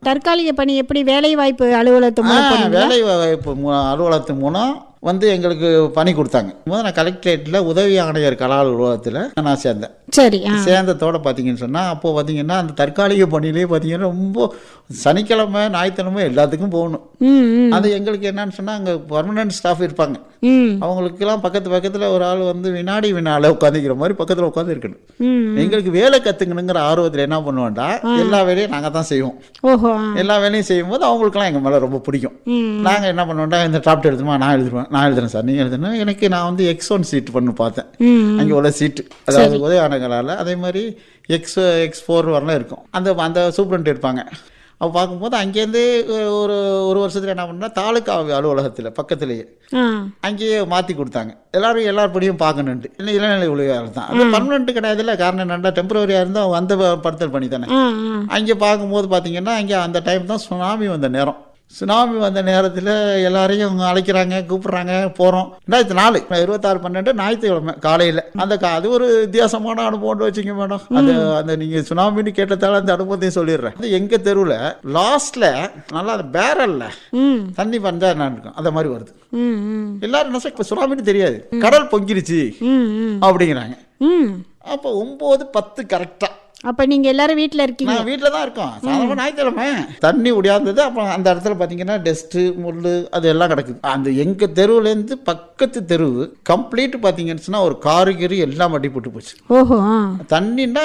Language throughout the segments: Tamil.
தற்காலிக பணி எப்படி வேலை வாய்ப்பு அலுவலகத்து ஆ, மூலம் போனீங்களா? வேலை வாய்ப்பு மூ- அலுவலகத்து மூலம் வந்து எங்களுக்கு பணி கொடுத்தாங்க முதல்ல நான் கலெக்டரேட்டில் உதவி ஆணையர் கலா அலுவலகத்தில் நான் சேர்ந்தேன் சரி ஆ சேர்ந்ததோட பார்த்தீங்கன்னு சொன்னால் அப்போ பார்த்தீங்கன்னா அந்த தற்காலிக பணியிலே பார்த்தீங்கன்னா ரொம்ப சனிக்கிழமை ஞாயிற்றுக்கிழமை எல்லாத்துக்கும் போகணும் ம் ம் அது எங்களுக்கு என்னன்னு சொன்னால் அங்கே பர்மனன்ட் ஸ்டாஃப் இருப்பாங்க ம் அவங்களுக்கெல்லாம் பக்கத்து பக்கத்தில் ஒரு ஆள் வந்து வினாடி வினால உட்காந்துக்கிற மாதிரி பக்கத்தில் உட்காந்து இருக்கணும் ம் எங்களுக்கு வேலை கற்றுக்கணுங்கிற ஆர்வத்தில் என்ன பண்ணுவோம்டா எல்லா வேலையும் நாங்கள் தான் செய்வோம் ஓஹோ ஆ. எல்லா வேலையும் செய்யும்போது அவங்களுக்குலாம் எங்கள் மேலே ரொம்ப பிடிக்கும் ம் நாங்கள் என்ன பண்ணுவோம்டா இந்த டாப்ட் எழுதுமா நான் எழுதுவேன் நான் எழுதுறேன் சார் நீங்கள் எழுதுனா எனக்கு நான் வந்து எக்ஸ் ஒன் சீட் பண்ணு பார்த்தேன் ம் அங்கே உள்ள சீட்டு அதாவது உதயானங்களால் அதே மாதிரி எக்ஸ் எக்ஸ் ஃபோர் வரலாம் இருக்கும் அந்த அந்த சூப்பரண்ட் இருப்பாங்க அப்போ பார்க்கும்போது அங்கேருந்து ஒரு ஒரு வருஷத்துல என்ன பண்ணா தாலுக்கா அலுவலகத்தில் பக்கத்துலேயே ஆ அங்கேயே மாற்றி கொடுத்தாங்க எல்லாரும் எல்லார் படியும் பார்க்கணுன்ட்டு இல்லை இளநிலை உதவியாளர் தான் அது பர்மனெண்ட் கிடையாதுல்ல காரணம் என்னன்னா டெம்பரவரியாக இருந்தால் அந்த படுத்தல் பண்ணி தானே ஆ ஆ அங்கே பார்க்கும்போது பார்த்தீங்கன்னா அங்கே அந்த டைம் தான் சுனாமி வந்த நேரம் சுனாமி வந்த நேரத்தில் எல்லாரையும் அவங்க அழைக்கிறாங்க கூப்பிட்றாங்க போகிறோம் ரெண்டாயிரத்தி நாலு இருபத்தாறு பன்னெண்டு ஞாயிற்றுக்கிழமை காலையில் அந்த கா அது ஒரு வித்தியாசமான அனுபவம்னு வச்சுங்க மேடம் அந்த அந்த நீங்கள் சுனாமின்னு கேட்டதால அந்த அனுபவத்தையும் சொல்லிடுறேன் அது எங்கள் தெருவில் லாஸ்ட்டில் நல்லா அந்த பேரல்ல ம் தண்ணி பஞ்சா என்ன இருக்கும் அந்த மாதிரி வருது ம் ம் எல்லாரும் என்ன இப்போ சுனாமின்னு தெரியாது கடல் பொங்கிருச்சு ம் ம் அப்படிங்கிறாங்க ம் அப்போ ஒம்பது பத்து கரெக்டாக அப்ப நீங்க எல்லாரும் வீட்ல இருக்கீங்க நான் வீட்டில் தான் இருக்கோம் சாதாரண ஞாயிற்றுக்கிழமை தண்ணி உடையாந்தது அப்புறம் அந்த இடத்துல பார்த்தீங்கன்னா டஸ்ட்டு முள் அது எல்லாம் கிடக்குது அந்த எங்கள் தெருவுலேருந்து பக்கத்து தெருவு கம்ப்ளீட் பார்த்தீங்கன்னு சொன்னால் ஒரு காரு கீரு எல்லாம் வட்டி போட்டு போச்சு ஓஹோ ஆ. தண்ணின்னா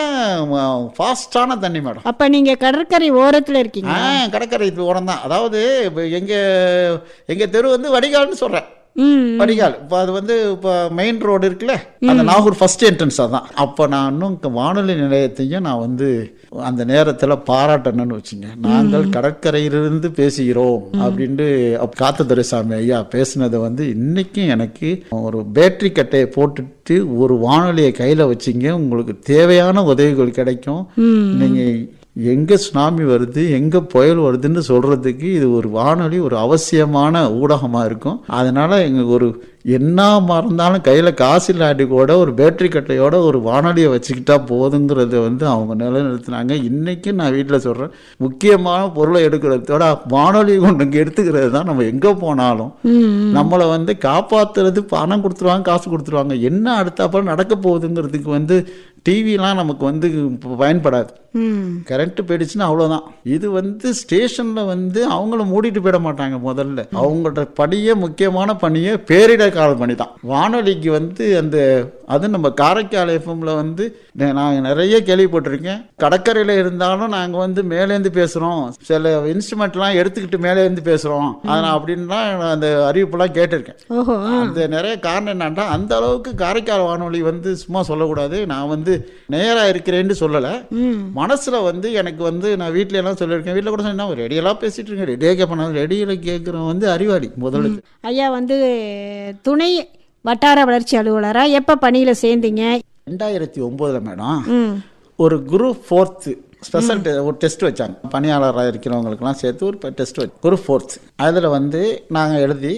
ஃபாஸ்டான தண்ணி மேடம் அப்ப நீங்க கடற்கரை ஓரத்துல இருக்கீங்க ஆ கடற்கரை இது உரம் தான் அதாவது இப்போ எங்கள் எங்கள் தெரு வந்து வடிகால்னு சொல்கிறேன் ம் வடிகால் இப்போ அது வந்து இப்போ மெயின் ரோடு இருக்குல்ல அந்த நாகூர் ஃபர்ஸ்ட் என்ட்ரன்ஸ் அதான் அப்போ நான் இன்னும் இங்க வானொலி நிலையத்தையும் நான் வந்து அந்த நேரத்தில் பாராட்டணும்னு வச்சுங்க நாங்கள் கடற்கரையிலிருந்து பேசுகிறோம் அப்படின்ட்டு அப்ப காத்த துரைசாமி ஐயா பேசுனது வந்து இன்னைக்கும் எனக்கு ஒரு பேட்டரி கட்டையை போட்டுட்டு ஒரு வானொலியை கையில் வச்சிங்க உங்களுக்கு தேவையான உதவிகள் கிடைக்கும் நீங்கள் எங்கே சுனாமி வருது எங்கே புயல் வருதுன்னு சொல்கிறதுக்கு இது ஒரு வானொலி ஒரு அவசியமான ஊடகமாக இருக்கும் அதனால் எங்கள் ஒரு என்ன மறந்தாலும் கையில் காசு இல்லாட்டி கூட ஒரு பேட்டரி கட்டையோட ஒரு வானொலியை வச்சுக்கிட்டா போதுங்கிறத வந்து அவங்க நிலைநிறுத்தினாங்க இன்றைக்கும் நான் வீட்டில் சொல்கிறேன் முக்கியமான பொருளை எடுக்கிறதோட வானொலி கொண்டு இங்கே எடுத்துக்கிறது தான் நம்ம எங்கே போனாலும் நம்மளை வந்து காப்பாற்றுறது பணம் கொடுத்துருவாங்க காசு கொடுத்துருவாங்க என்ன அடுத்தாப்புல நடக்க போகுதுங்கிறதுக்கு வந்து டிவிலாம் நமக்கு வந்து இப்ப பயன்படாது ம் கரண்ட் போயிடுச்சுன்னா அவ்வளோதான் இது வந்து ஸ்டேஷனில் வந்து அவங்கள மூடிட்டு போயிட மாட்டாங்க முதல்ல அவங்களோட பணியே முக்கியமான பணியே பேரிடர் கால பணி தான் வானொலிக்கு வந்து அந்த அது நம்ம காரைக்கால் எஃப்எம்ல வந்து நான் நிறைய கேள்விப்பட்டிருக்கேன் கடற்கரையில் இருந்தாலும் நாங்கள் வந்து மேலேருந்து பேசுகிறோம் சில இன்ஸ்ட்ருமெண்ட்லாம் எடுத்துக்கிட்டு மேலேருந்து பேசுகிறோம் அதனால் அப்படின்லாம் நான் அந்த அறிவிப்புலாம் கேட்டிருக்கேன் ஓஹோ ஆ. அந்த நிறைய காரணம் என்னன்னா அந்த அளவுக்கு காரைக்கால் வானொலி வந்து சும்மா சொல்லக்கூடாது நான் வந்து நேரா இருக்கிறேன்னு சொல்லலை ம் மனசுல வந்து எனக்கு வந்து நான் வீட்ல எல்லாம் சொல்லியிருக்கேன் வீட்டில் கூட சொன்னா ரெடியெல்லாம் பேசிட்டு இருக்கேன் ரெடியாக கேட்பேன் ரெடியில் கேட்குறவன் வந்து அறிவாளி முதல்ல ஐயா வந்து துணை வட்டார வளர்ச்சி அலுவலரா எப்ப பணியில சேர்ந்தீங்க ரெண்டாயிரத்தி ஒம்போதுல மேடம் ம் ஒரு குரூப் ஃபோர்த்து ஸ்பெஷல் ஒரு டெஸ்ட் வச்சாங்க பணியாளராக இருக்கிறவங்களுக்கெல்லாம் சேர்த்து ஒரு டெஸ்ட் வச்சு குரூப் ஃபோர்த்து அதில் வந்து நாங்கள் எழுதி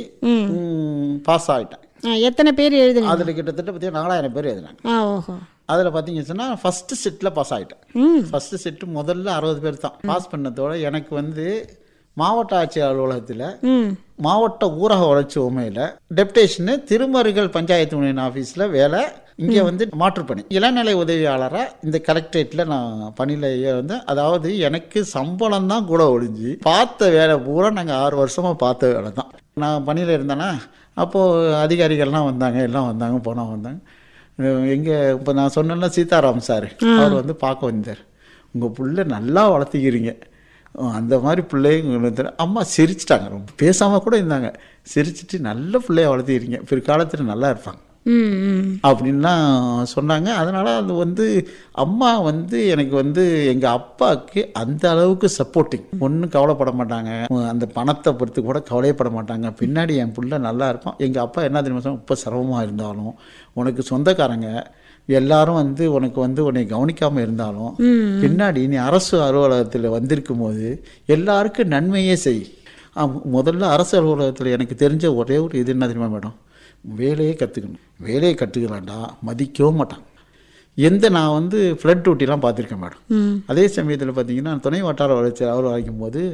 பாஸ் ஆகிட்டேன் ஆ, எத்தனை பேர் எழுதுனீங்க அதில் கிட்டத்தட்ட பார்த்தீங்கன்னா நாலாயிரம் பேர் எழுதினாங்க ஆ ஓஹோ அதில் பார்த்தீங்கன்னு சொன்னால் ஃபஸ்ட்டு செட்டில் பாஸ் ஆகிட்டேன் ம் ஃபஸ்ட்டு செட்டு முதல்ல அறுபது பேர் தான் பாஸ் பண்ணதோட எனக்கு வந்து மாவட்ட ஆட்சியர் அலுவலகத்தில் ம் மாவட்ட ஊரக வளர்ச்சி உமையில் டெப்டேஷனு திருமருகல் பஞ்சாயத்து யூனியன் ஆஃபீஸில் வேலை இங்கே வந்து மாற்றுப்பணி இளநிலை உதவியாளராக இந்த கலெக்டரேட்டில் நான் பணியில் வந்தேன் அதாவது எனக்கு சம்பளம் தான் கூட ஒழிஞ்சு பார்த்த வேலை பூரா நாங்கள் ஆறு வருஷமாக பார்த்த வேலை தான் நான் பணியில் இருந்தேன்னா அப்போது அதிகாரிகள்லாம் வந்தாங்க எல்லாம் வந்தாங்க போனால் வந்தாங்க எங்கே இப்போ நான் சொன்னேன்ல சீதாராம் சார் அவர் வந்து பார்க்க வந்தார் உங்கள் புள்ள நல்லா வளர்த்திக்கிறீங்க அந்த மாதிரி பிள்ளைங்க அம்மா சிரிச்சிட்டாங்க ரொம்ப பேசாமல் கூட இருந்தாங்க சிரிச்சிட்டு நல்ல பிள்ளைய வளர்த்திக்கிறீங்க பிற்காலத்தில் நல்லா இருப்பாங்க ம் ம் அப்படின்லாம் சொன்னாங்க அதனால் அது வந்து அம்மா வந்து எனக்கு வந்து எங்கள் அப்பாவுக்கு அந்த அளவுக்கு சப்போர்ட்டிங் ஒன்றும் கவலைப்பட மாட்டாங்க அந்த பணத்தை பொறுத்து கூட கவலைப்பட மாட்டாங்க பின்னாடி என் புள்ள நல்லா இருக்கும் எங்கள் அப்பா என்ன தெரியுமா சொன்னாங்க, இப்போ சிரமமாக இருந்தாலும் உனக்கு சொந்தக்காரங்க எல்லாரும் வந்து உனக்கு வந்து உன்னை கவனிக்காமல் இருந்தாலும் பின்னாடி நீ அரசு அலுவலகத்தில் வந்திருக்கும் போது எல்லாருக்கும் நன்மையே செய் ஆம், முதல்ல அரசு அலுவலகத்தில் எனக்கு தெரிஞ்ச ஒரே ஒரு இது என்ன தெரியுமா மேடம் வேலையே கற்றுக்கணும் வேலையை கற்றுக்கலாம்டா மதிக்கவும் மாட்டாங்க எந்த நான் வந்து ஃப்ளட் டியூட்டிலாம் பார்த்துருக்கேன் மேடம் ம் அதே சமயத்தில் பார்த்தீங்கன்னா துணை வட்டார வளர்ச்சி அவர் வரைக்கும் போது